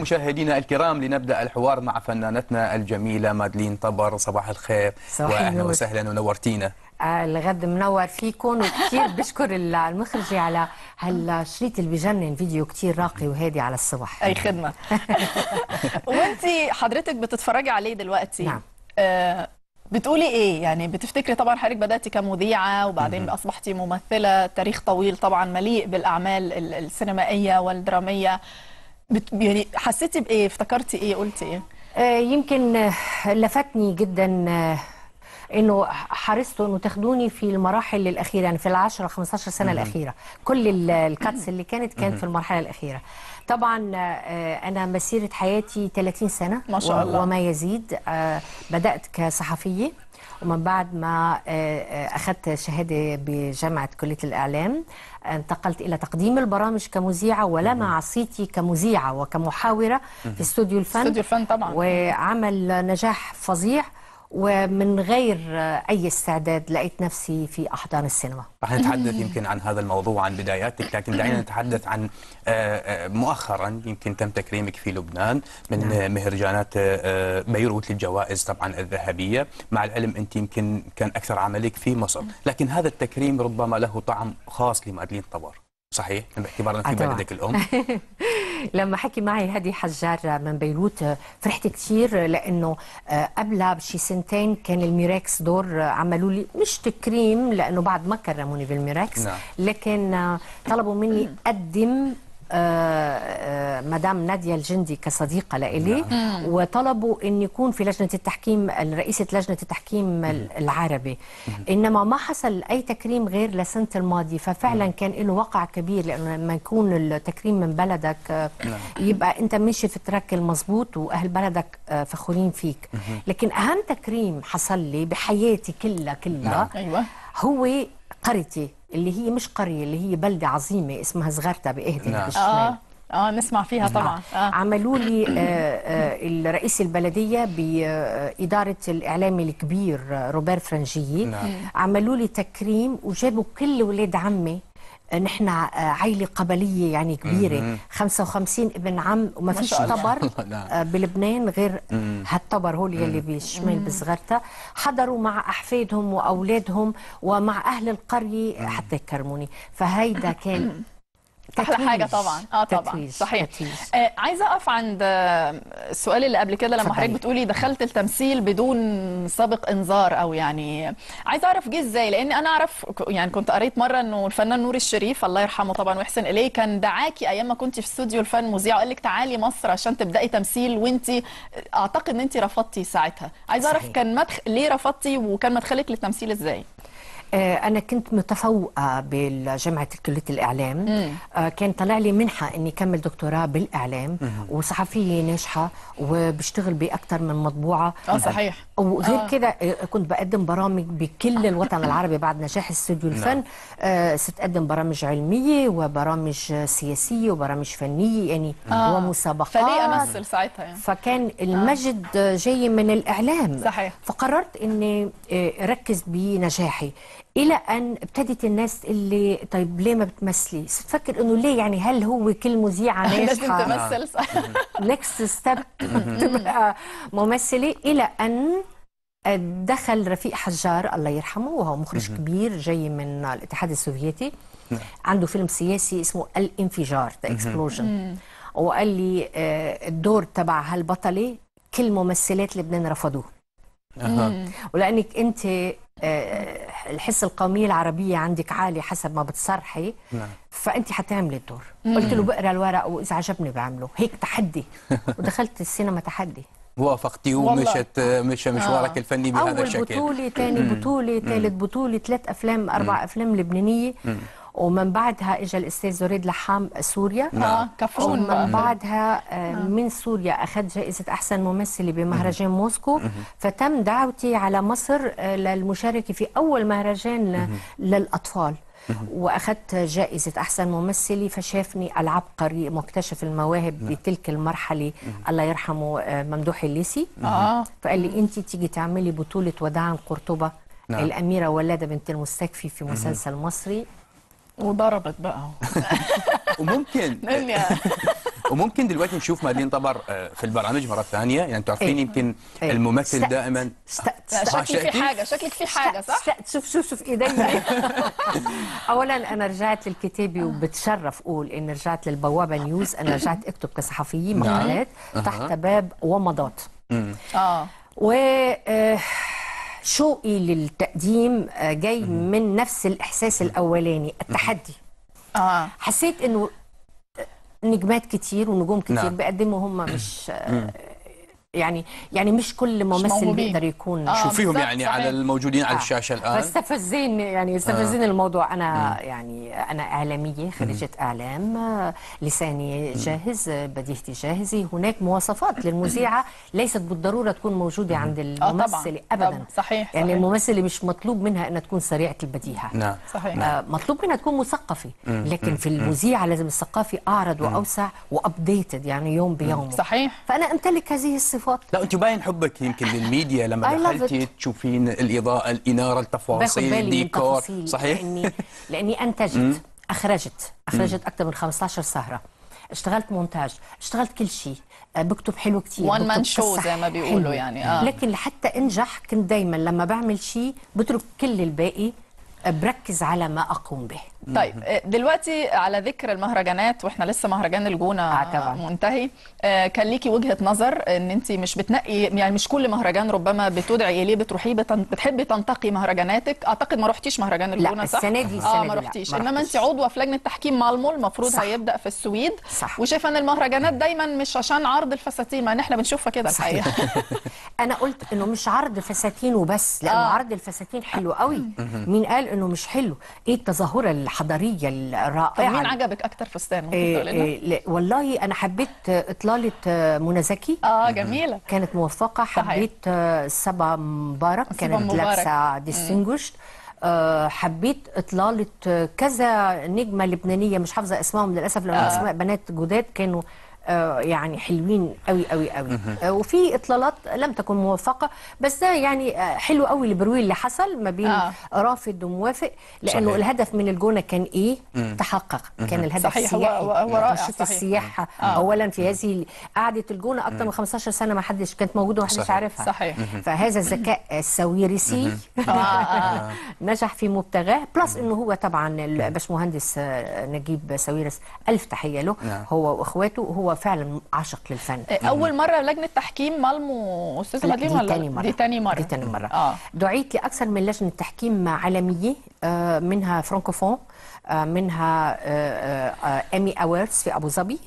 مشاهدينا الكرام لنبدا الحوار مع فنانتنا الجميله مادلين طبر صباح الخير صباح واهلا النور. وسهلا ونورتينا آه، الغد منور فيكم وكثير بشكر ال- المخرجة على هالشريط اللي بجنن فيديو كثير راقي وهادي على الصبح اي خدمه وانت حضرتك بتتفرجي عليه دلوقتي نعم. آه بتقولي ايه يعني بتفتكري طبعا حضرتك بداتي كمذيعه وبعدين اصبحتي ممثله تاريخ طويل طبعا مليء بالاعمال ال- السينمائيه والدراميه بت يعني حسيتي بايه افتكرتي ايه قلتي ايه آه، يمكن آه، لفتني جدا آه، انه حرصت انه تاخدوني في المراحل الاخيره يعني في العشرة 15 سنه الاخيره كل ال- الكاتس اللي كانت كانت في المرحله الاخيره طبعا آه، انا مسيره حياتي 30 سنه ما شاء و- الله. وما يزيد آه، بدات كصحفيه ومن بعد ما آه، آه، اخذت شهاده بجامعه كليه الاعلام انتقلت الى تقديم البرامج كمذيعه ولمع صيتي كمذيعه وكمحاوره في استوديو الفن استوديو الفن طبعا وعمل نجاح فظيع ومن غير اي استعداد لقيت نفسي في احضان السينما راح نتحدث يمكن عن هذا الموضوع عن بداياتك لكن دعينا نتحدث عن آه، آه، مؤخرا يمكن تم تكريمك في لبنان من آه، مهرجانات آه، بيروت للجوائز طبعا الذهبيه مع العلم انت يمكن كان اكثر عملك في مصر لكن هذا التكريم ربما له طعم خاص لمادلين طبر صحيح باعتبار آه، في طبعاً. بلدك الام لما حكي معي هادي حجار من بيروت آه، فرحت كثير لانه آه، قبلها بشي سنتين كان الميراكس دور آه، عملوا لي مش تكريم لانه بعد ما كرموني بالميراكس نعم. لكن آه، طلبوا مني اقدم آه، آه، مدام نادية الجندي كصديقة لإلي وطلبوا أن يكون في لجنة التحكيم رئيسة لجنة التحكيم العربي إنما ما حصل أي تكريم غير لسنة الماضي ففعلا كان له وقع كبير لأنه لما يكون التكريم من بلدك آه، يبقى أنت ماشي في التراك المضبوط وأهل بلدك آه، فخورين فيك لكن أهم تكريم حصل لي بحياتي كلها كلها ايوه هو قريتي اللي هي مش قرية اللي هي بلدة عظيمة اسمها زغرتا بإهدي نعم. بالشمال اه اه نسمع فيها طبعا اه عملوا لي آه، آه، الرئيس البلدية بإدارة الإعلامي الكبير آه، روبير فرنجيي نعم. عملوا لي تكريم وجابوا كل ولاد عمي آه، نحن آه، عائلة قبلية يعني كبيرة 55 ابن عم وما فيش شاء الله. طبر نعم. آه، بلبنان غير هالطبر هو اللي بالشمال بصغرتا حضروا مع أحفادهم وأولادهم ومع أهل القرية حتى يكرموني فهيدا كان احلى تتويج. حاجه طبعا اه طبعا تتويج. صحيح تتويج. آه عايزه اقف عند آه، السؤال اللي قبل كده لما اتفضلي. حضرتك بتقولي دخلت التمثيل بدون سابق انذار او يعني عايزه اعرف جه ازاي لان انا اعرف ك- يعني كنت قريت مره انه الفنان نور الشريف الله يرحمه طبعا ويحسن اليه كان دعاكي ايام ما كنت في استوديو الفن مذيع وقال لك تعالي مصر عشان تبداي تمثيل وانت اعتقد ان انت رفضتي ساعتها عايزه اعرف صحيح. كان مدخ... ليه رفضتي وكان مدخلك للتمثيل ازاي آه، أنا كنت متفوقة بجامعة كلية الإعلام آه، كان طلع لي منحة إني أكمل دكتوراه بالإعلام وصحفية ناجحة وبشتغل بأكثر من مطبوعة اه صحيح وغير آه. كده آه، كنت بقدم برامج بكل الوطن العربي بعد نجاح استوديو الفن آه، ست أقدم برامج علمية وبرامج آه، سياسية وبرامج فنية يعني آه. ومسابقات فليه امثل ساعتها يعني فكان المجد جاي من الإعلام صحيح. فقررت اني آه، اركز بنجاحي الى ان ابتدت الناس اللي طيب ليه ما بتمثلي صرت افكر انه ليه يعني هل هو كل مذيعه لازم ناجحه تمثل صح نكست ستيب تبقى ممثله الى ان دخل رفيق حجار الله يرحمه وهو مخرج كبير جاي من الاتحاد السوفيتي عنده فيلم سياسي اسمه الانفجار ذا اكسبلوجن وقال لي آه، الدور تبع هالبطله كل ممثلات لبنان رفضوه أها. ولانك انت آه، الحصه القوميه العربيه عندك عالي حسب ما بتصرحي نعم. فانت حتعملي الدور قلت له بقرا الورق واذا عجبني بعمله هيك تحدي ودخلت السينما تحدي وافقتي والله. ومشت مشى مشوارك الفني بهذا اول الشكل بطوله ثاني بطوله ثالث بطوله ثلاث افلام اربع افلام لبنانيه ومن بعدها اجى الاستاذ زريد لحام سوريا اه كفرون ومن بقى بعدها آه، من سوريا اخذت جائزه احسن ممثله بمهرجان موسكو فتم دعوتي على مصر آه، للمشاركه في اول مهرجان للاطفال واخذت جائزه احسن ممثله فشافني العبقري مكتشف المواهب بتلك المرحله الله يرحمه آه، ممدوح الليسي اه فقال لي انت تيجي تعملي بطوله وداعا قرطبه نعم. الاميره ولاده بنت المستكفي في مسلسل مصري وضربت بقى وممكن الدنيا وممكن دلوقتي نشوف مادلين طبر آه، في البرامج مره ثانيه يعني تعرفين إيه. يمكن إيه. الممثل استأت. دائما استأت. لا، استأت. شكلك في شأتي؟ حاجه شكلك في حاجه صح استأت. شوف شوف شوف ايدي اولا انا رجعت للكتابه وبتشرف اقول اني رجعت للبوابه نيوز انا رجعت اكتب كصحفيه مقالات تحت باب ومضات اه و آه، شوقي للتقديم آه، جاي من نفس الاحساس الاولاني التحدي اه حسيت انه نجمات كتير ونجوم كتير نعم. بيقدموا هم مش آه، يعني يعني مش كل ممثل موهوبين. بيقدر يكون آه. شوفيهم بالضبط، يعني صحيح. على الموجودين على آه. الشاشه الان فاستفزني يعني استفزني الموضوع انا يعني انا اعلاميه خريجه اعلام آه، لساني جاهز آه، بديهتي جاهزه هناك مواصفات للمذيعه ليست بالضروره تكون موجوده عند طبعاً. الممثله ابدا طبعاً. صحيح، يعني صحيح. الممثله مش مطلوب منها انها تكون سريعه البديهه نعم صحيح آه، مطلوب منها تكون مثقفه لكن في المذيعه لازم الثقافه اعرض واوسع وابديتد يعني يوم بيوم صحيح فانا امتلك هذه الصفات لا انت باين حبك يمكن للميديا لما I love دخلتي تشوفين الاضاءه الاناره باخد التفاصيل بالي من الديكور تفاصيل صحيح لاني لاني انتجت اخرجت اخرجت اكثر من 15 سهره اشتغلت مونتاج اشتغلت كل شيء آه، بكتب حلو كتير One man بكتب show قصة زي ما بيقولوا حلوة. يعني، آه. لكن لحتى انجح كنت دايما لما بعمل شيء بترك كل الباقي آه، بركز على ما اقوم به طيب آه، دلوقتي على ذكر المهرجانات واحنا لسه مهرجان الجونه آه، طبعاً. منتهي آه، كان ليكي وجهه نظر ان انت مش بتنقي يعني مش كل مهرجان ربما بتدعي اليه بتروحيه بتن- بتحبي تنتقي مهرجاناتك اعتقد ما رحتيش مهرجان الجونه صح؟ السنة دي- اه السنة ما دي لا، رحتيش ما انما انت رحتش. عضوه في لجنه تحكيم مالمو المفروض صح. هيبدا في السويد صح. وشايفه ان المهرجانات دايما مش عشان عرض الفساتين مع ان احنا بنشوفها كده الحقيقه انا قلت انه مش عرض فساتين وبس لانه آه. آه. عرض الفساتين حلو قوي مين قال انه مش حلو ايه التظاهره الحضاريه الرائعه طب مين عجبك اكتر فستان ممكن إيه تقولي لنا؟ إيه لا، والله انا حبيت آه، اطلاله آه، منى زكي اه جميله كانت موفقه حبيت آه، سبا مبارك سبا كانت مبارك. لابسه ديستنجوشد حبيت اطلاله آه، كذا نجمه لبنانيه مش حافظه اسمائهم للاسف لانهم آه. اسماء بنات جداد كانوا آه، يعني حلوين قوي قوي قوي آه، وفي اطلالات لم تكن موفقه بس ده يعني آه، حلو قوي البرويل اللي حصل ما بين آه. رافض وموافق لانه صحيح. الهدف من الجونه كان ايه تحقق كان الهدف صحيح، هو- السياحي هو- هو رائع، تنشيط صحيح. السياحه اولا في هذه قعده الجونه اكثر من 15 سنه ما حدش كانت موجوده وما حدش صحيح. عارفها صحيح. فهذا الذكاء السويرسي آه، آه. نجح في مبتغاه بلس انه هو طبعا الباشمهندس آه، نجيب ساويرس الف تحيه له نعم. هو واخواته هو فعلا عاشق للفن اول مره لجنه تحكيم مالمو استاذه لا مدين دي ولا تاني مرة دي تاني مره دي تاني مرة اه دعيت لأكثر من لجنة تحكيم عالمية آه، منها فرانكوفون آه، منها آه، آه، ايمي اويردز في ابو ظبي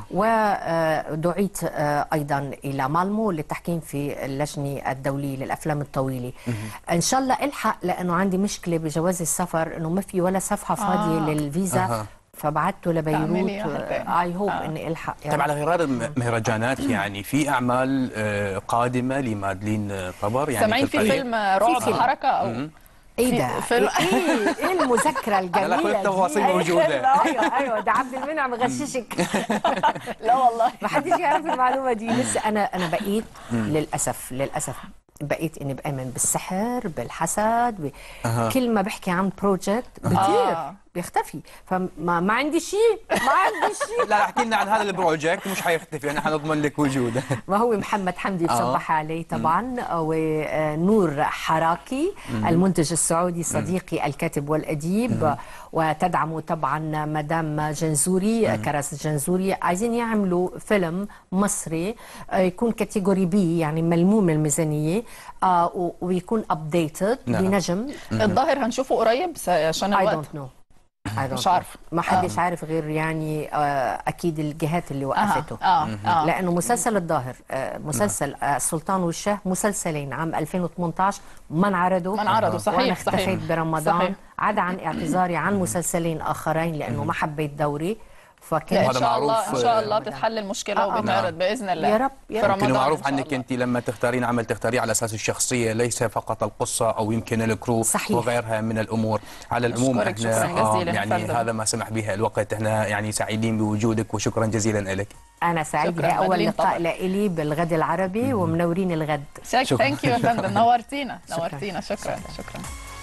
ودعيت آه، ايضا الى مالمو للتحكيم في اللجنه الدوليه للافلام الطويله ان شاء الله الحق لانه عندي مشكله بجواز السفر انه ما في ولا صفحه فاضيه آه. للفيزا أها. فبعته لبيروت تعملي واحد تاني. اي هوب اني الحق يا طيب رب. على غرار المهرجانات يعني في اعمال آه، قادمه لمادلين آه، طبر يعني سامعين في القريب؟ فيلم رعب فيلم. حركه او ايه في- ده؟ فيلم- ايه ايه المذاكره الجميله لا، كل دي؟ التفاصيل أيوة، موجودة. ايوه ايوه ده عبد المنعم غششك لا والله ما حدش يعرف المعلومه دي لسه انا انا بقيت للاسف للاسف بقيت اني بامن بالسحر بالحسد ب... كل ما بحكي عن بروجكت بيطير آه. بيختفي فما ما عندي شيء ما عندي شيء لا احكي لنا عن هذا البروجكت مش حيختفي انا حنضمن لك وجوده ما هو محمد حمدي بصبح عليه طبعا ونور حراكي المنتج السعودي صديقي الكاتب والأديب وتدعمه طبعا مدام جنزوري كراس جنزوري عايزين يعملوا فيلم مصري آه، يكون كاتيجوري بي يعني ملموم الميزانية آه، و- ويكون ابديتد نعم. بنجم الظاهر هنشوفه قريب س- عشان I الوقت don't know I don't مش know. عارفة. ما حدش عارف غير يعني آه، اكيد الجهات اللي وقفته اه اه لانه مسلسل الظاهر آه، مسلسل آه، السلطان والشاه مسلسلين عام 2018 ما انعرضوا ما انعرضوا، صحيح، وانا صحيح. اختفيت برمضان صحيح. عدا عن اعتذاري عن مسلسلين اخرين لانه ما حبيت دوري لا فكان ان وهذا شاء الله معروف، ان شاء آه، الله تتحل المشكله آه، آه. وبتعرض باذن الله يا رب، يا في رب. رمضان يمكن إن معروف شاء عنك الله. انت لما تختارين عمل تختاريه على اساس الشخصيه ليس فقط القصه او يمكن الكرو صحيح. وغيرها من الامور على العموم أشكرك احنا شكراً آه جزيلاً يعني فندم. هذا ما سمح به الوقت احنا يعني سعيدين بوجودك وشكرا جزيلا لك انا سعيد شكراً، هي اول مدلين لقاء طبعاً. لإلي بالغد العربي ومنورين الغد شك شكراً. ثانك يو يا فندم نورتينا نورتينا شكرا شكرا